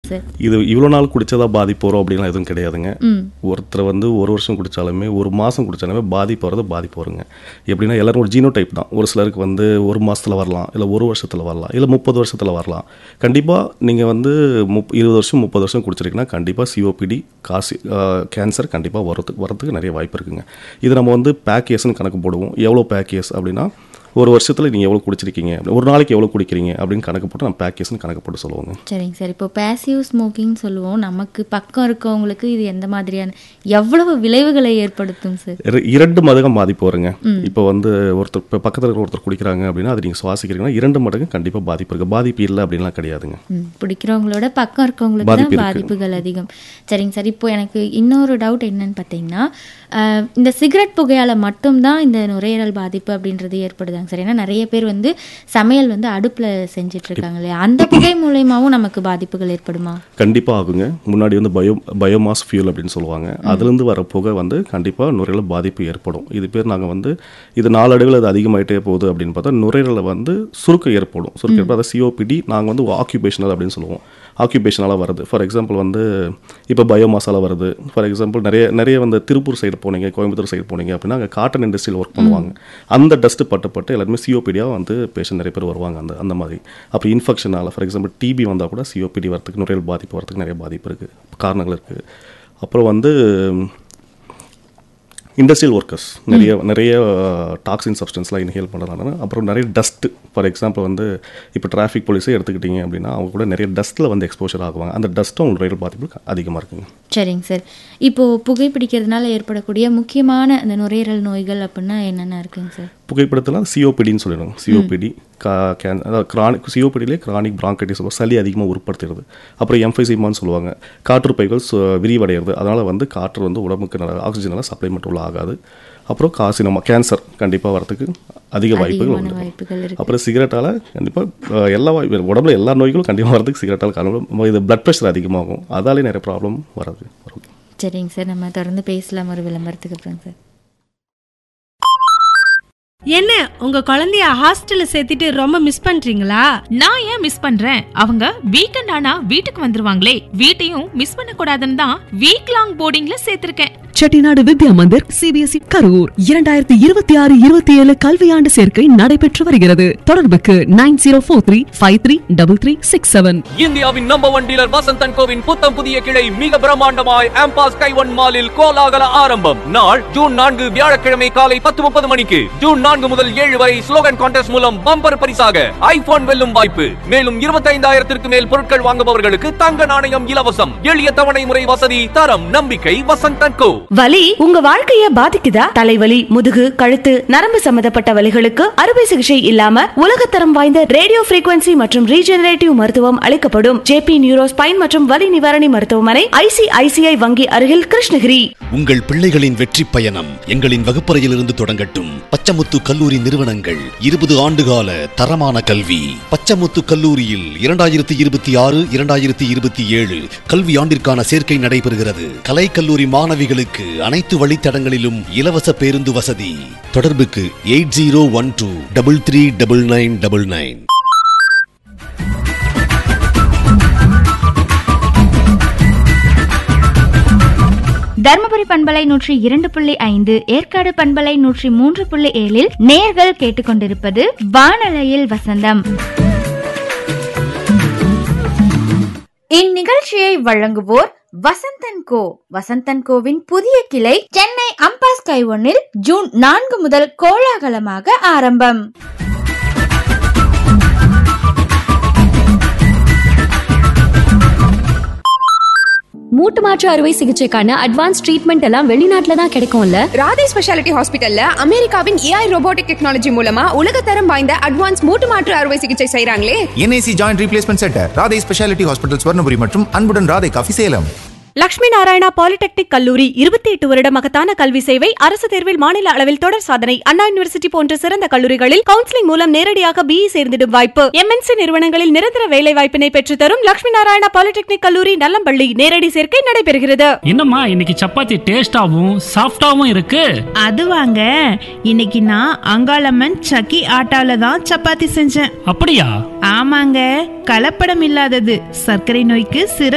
Sir இது இவ்வளோ நாள் குடிச்சதா பாதிப்பு வரும் அப்படின்லாம் எதுவும் கிடையாதுங்க ம் ஒருத்தர் வந்து ஒரு வருஷம் குடித்தாலுமே ஒரு மாதம் குடித்தாலுமே பாதிப்பு வரது பாதிப்பு வருங்க எப்படின்னா எல்லாரும் ஒரு ஜீனோ டைப் தான் ஒரு சிலருக்கு வந்து ஒரு மாசத்துல வரலாம் இல்லை ஒரு வருஷத்தில் வரலாம் இல்லை முப்பது வருஷத்தில் வரலாம் கண்டிப்பாக நீங்கள் வந்து முப் இருபது வருஷம் முப்பது வருஷம் குடிச்சிருக்கீங்கன்னா கண்டிப்பாக சிஓபிடி காசி கேன்சர் கண்டிப்பாக வரதுக்கு வரதுக்கு நிறைய வாய்ப்பு இருக்குங்க இது நம்ம வந்து பேக் இயர்ஸ்னு கணக்கு போடுவோம் எவ்வளோ பேக் இயர்ஸ் அப்படின்னா ஒரு வருஷத்தில் நீங்கள் எவ்வளோ குடிச்சிருக்கீங்க ஒரு நாளைக்கு எவ்வளோ குடிக்கிறீங்க அப்படின்னு கணக்கு போட்டு நம்ம பேக் இயர்ஸ்னு கணக்கு போட்டு சொல்லுவோங்க சரிங்க சார் இப்போ பேசிவ் ஸ்மோக்கிங் சொல்லுவோம் நமக்கு பக்கம் இருக்கவங்களுக்கு இது எந்த மாதிரியான எவ்வளவு விளைவுகளை ஏற்படுத்தும் சார் இர- இரண்டு மடங்கு பாதிப்பு வருங்க இப்போ வந்து ஒருத்தர் இப்போ பக்கத்தில் இருக்கிற ஒருத்தர் குடிக்கிறாங்க அப்படின்னா அது நீங்கள் சுவாசிக்கிறீங்கன்னா இரண்டு மடங்கு கண்டிப்பாக பாதிப்பு இருக்குது பாதிப்பு இல்லை அப்படின்லாம் கிடையாதுங்க ம், பிடிக்கிறவங்களோட பக்கம் இருக்கவங்களுக்கு பாதிப்பு தான் இருக்கு. பாதிப்புகள் அதிகம் சரிங்க சார் இப்போ எனக்கு இன்னொரு டவுட் என்னன்னு பார்த்தீங்கன்னா அஹ், இந்த சிகரெட் புகையால மட்டும்தான் இந்த நுரையீரல் பாதிப்பு அப்படின்றது ஏற்படுதாங்க சார் ஏன்னா நிறைய பேர் வந்து சமையல் வந்து அடுப்புல செஞ்சுட்டு இருக்காங்க இல்லையா அந்த புகை மூலயமாவும் நமக்கு பாதிப்புகள் ஏற்படுமா கண்டிப்பாக ஆகுங்க முன்னாடி வந்து பயோ பயோமாஸ் ஃபியூல் அப்படின்னு சொல்லுவாங்க அதுலேருந்து வர புகை வந்து கண்டிப்பாக நுரையீரல் பாதிப்பு ஏற்படும் இது பேர் நாங்கள் வந்து இது நாளடைவில் அது அதிகமாயிட்டே போகுது அப்படின்னு பார்த்தா நுரையீரலில் வந்து சுருக்கம் ஏற்படும் சுருக்கம் ஏற்படும் அதை சிஓபிடி நாங்கள் வந்து ஆக்குபேஷனல் அப்படின்னு சொல்லுவோம் ஆக்குபேஷனால வருது ஃபார் எக்ஸாம்பிள் வந்து இப்போ பயோமாஸால வருது ஃபார் எக்ஸாம்பிள் நிறைய நிறைய வந்து திருப்பூர் சைடு போனீங்க கோயம்புத்தூர் சைடு போனீங்க அப்படின்னா அங்கே காட்டன் இண்டஸ்ட்ரியில் ஒர்க் பண்ணுவாங்க அந்த டஸ்ட் பட்டு பட்டு எல்லாருமே சிஓபிடியாக வந்து பேஷண்ட் நிறைய பேர் வருவாங்க அந்த அந்த மாதிரி அப்போ இன்ஃபெக்ஷனால ஃபார் எக்ஸாம்பிள் டிபி வந்தால் கூட சிஓபிடி வரதுக்கு நுரையீரல் பாதிப்பு வரதுக்கு நிறைய பாதிப்பு இருக்குது காரணங்கள் இருக்குது அப்புறம் வந்து இண்டஸ்ட்ரியல் ஒர்க்கர்ஸ் நிறைய நிறைய டாக்ஸின் சப்ஸ்டன்ஸ்லாம் இன்ஹேல் பண்ணுறாங்க அப்புறம் நிறைய டஸ்ட் ஃபார் எக்ஸாம்பிள் வந்து இப்போ டிராஃபிக் போலீஸே எடுத்துக்கிட்டிங்க அப்படின்னா அவங்க கூட நிறைய டஸ்ட்டில் வந்து எக்ஸ்போஷர் ஆகுவாங்க அந்த டஸ்ட்டும் அவங்க நுரையீரல் பாதிப்பு அதிகமாக இருக்குங்க சரிங்க சார் இப்போ புகைப்பிடிக்கிறதுனால ஏற்படக்கூடிய முக்கியமான அந்த நுரையீரல் நோய்கள் அப்படின்னா என்னென்ன இருக்குங்க சார் புகைப்படத்தில் சிஓபிடின்னு சொல்லிடுவோம் சிஓபிடி கா கேன் அதாவது கிரானிக் சிஓபிடிலே கிரானிக் பிராங்கைட்டிஸ் சொல்லுவோம் சளி அதிகமாக உற்படுத்துறது அப்புறம் எம்ஃபைசிமான்னு சொல்லுவாங்க காற்றுப்பைகள் சு- விரிவடைகிறது அதனால் வந்து காற்று வந்து உடம்புக்கு நல்ல ஆக்சிஜனால் சப்ளிமெண்ட் உள்ள ஆகாது அப்புறம் காசினமா கேன்சர் கண்டிப்பாக வரதுக்கு அதிக வாய்ப்புகள் அதிகமான உண்டு வாய்ப்புகள் இருக்கு அப்புறம் சிகரெட்டால் கண்டிப்பாக எல்லா வாய்ப்பு உடம்புல எல்லா நோய்களும் கண்டிப்பாக வரதுக்கு சிகரெட்டால் காரணம் இது பிளட் ப்ரெஷர் அதிகமாகும் அதாலே நிறைய ப்ராப்ளம் வராது வரும் சரிங்க சார் நம்ம தொடர்ந்து பேசலாம் ஒரு விளம்பரத்துக்கு அப்புறம் சார் என்ன உங்க குழந்தைய ஹாஸ்டல்ல சேர்த்துட்டு ரொம்ப மிஸ் பண்றீங்களா நான் ஏன் மிஸ் பண்றேன் அவங்க வீக்கெண்ட் ஆனா வீட்டுக்கு வந்துருவாங்களே வீட்டையும் மிஸ் பண்ண கூடாதுன்னு தான் வீக் லாங் போர்டிங்ல சேர்த்திருக்கேன் செட்டிநாடு வித்யா மந்திர் சிபிஎஸ்இ கரூர் இரண்டாயிரத்தி இருபத்தி ஆறு இருபத்தி ஏழு கல்வியாண்டு சேர்க்கை நடைபெற்று வருகிறது தொடர்புக்கு nine zero four three five three double three six seven இந்தியாவின் நம்பர் ஒன் டீலர் வசந்தன் கோவின் புத்தம் புதிய கிளை மிக பிரம்மாண்டமாய் ஆம்பாஸ் கைவன் மாலில் கோலாகல ஆரம்பம் நாள் ஜூன் நான்கு வியாழக்கிழமை காலை பத்து முப்பது மணிக்கு ஜூன் நான்கு முதல் ஏழு வரை ஸ்லோகன் கான்டெஸ்ட் மூலம் பம்பர் பரிசாக ஐபோன் வெல்லும் வாய்ப்பு மேலும் இருபத்தைந்தாயிரத்திற்கு மேல் பொருட்கள் வாங்குபவர்களுக்கு தங்க நாணயம் இலவசம் எளிய தவணை முறை வசதி தரம் நம்பிக்கை வசந்தன் கோ வலி உங்க வாழ்க்கைய பாதிக்குதா தலைவலி முதுகு கழுத்து நரம்பு சம்பந்தப்பட்ட வலிகளுக்கு அறுவை சிகிச்சை இல்லாம உலகத்தரம் வாய்ந்த ரேடியோ frequency மற்றும் ரீஜெனரேட்டிவ் மருத்துவம் அளிக்கப்படும் ஜேபி நியூரோ ஸ்பைன் மற்றும் வலி நிவாரணி மருத்துவமனை ஐசிஐசிஐ வங்கி அருகில் கிருஷ்ணகிரி உங்கள் பிள்ளைகளின் வெற்றி பயணம் எங்களின் வகுப்பறையிலிருந்து தொடங்கட்டும் பச்சமுத்து கல்லூரி நிறுவனங்கள் இருபது ஆண்டுகால தரமான கல்வி பச்சமுத்து கல்லூரியில் இரண்டாயிரத்தி இருபத்தி ஆறு இரண்டாயிரத்தி இருபத்தி ஏழு கல்வி ஆண்டிற்கான சேர்க்கை நடைபெறுகிறது கலை கல்லூரி மாணவிகளுக்கு அனைத்து வழித்தடங்களிலும் இலவச பேருந்து வசதி தொடர்புக்கு eight zero one two double three double nine double nine Dharmapuri பண்பலை நூற்றி இரண்டு புள்ளி ஐந்து ஏற்காடு பண்பலை நூற்றி மூன்று புள்ளி ஏழில் நேர்கள் கேட்டுக்கொண்டிருப்பது வானலையில் வசந்தம் இந்நிகழ்ச்சியை வழங்குவோர் வசந்தன் கோ வசந்தன் கோவின் புதிய கிளை சென்னை அம்பாஸ் கைவனில் ஜூன் நான்கு முதல் கோலாகலமாக ஆரம்பம் மூட்டு மாற்று அறுவை சிகிச்சைக்கான அட்வான்ஸ் ட்ரீட்மெண்ட் எல்லாம் வெளிநாட்டுல தான் கிடைக்கும்ல ராதே ஸ்பெஷாலிட்டி ஹாஸ்பிட்டல்ல அமெரிக்காவின் ஏஐ ரோபோட்டிக் டெக்னாலஜி மூலமா உலகத்தரம் வாய்ந்த அட்வான்ஸ் மூட்டு மாற்று அறுவை சிகிச்சை செய்றாங்களே NIC joint replacement centre Radhai speciality hospital Swarnapuri மற்றும் அன்புடன் ராதை காஃபி சேலம் லட்சுமி நாராயணா பாலிடெக்னிக் கல்லூரி இருபத்தி எட்டு வருட மகத்தான கல்வி சேவை அரசு தேர்வில் மாநில அளவில் தொடர் சாதனை அண்ணா யூனிவர்சிட்டி போன்ற சிறந்த கல்லூரிகளில் கவுன்சிலிங் மூலம் நேரடியாக பிஇ சேர்ந்திடும் வாய்ப்பு எம்என்சி நிறுவனங்களில் நிரந்தர வேலை வாய்ப்பினை பெற்றுத்தரும் லட்சுமி நாராயணா பாலிடெக்னிக் கல்லூரி நல்லம்பள்ளி நேரடி சேர்க்கை நடைபெறுகிறது என்னம்மா இன்னைக்கு சப்பாத்தி டேஸ்டாவும் சாஃப்டாவும் இருக்கு அது வாங்க இன்னைக்கு நான் அங்காளம்மன் சக்கி ஆட்டால தான் சப்பாத்தி செஞ்சேன் அப்படியா ஆமாங்க கலப்படம் இல்லாதது சர்க்கரை நோய்க்கு சிறந்த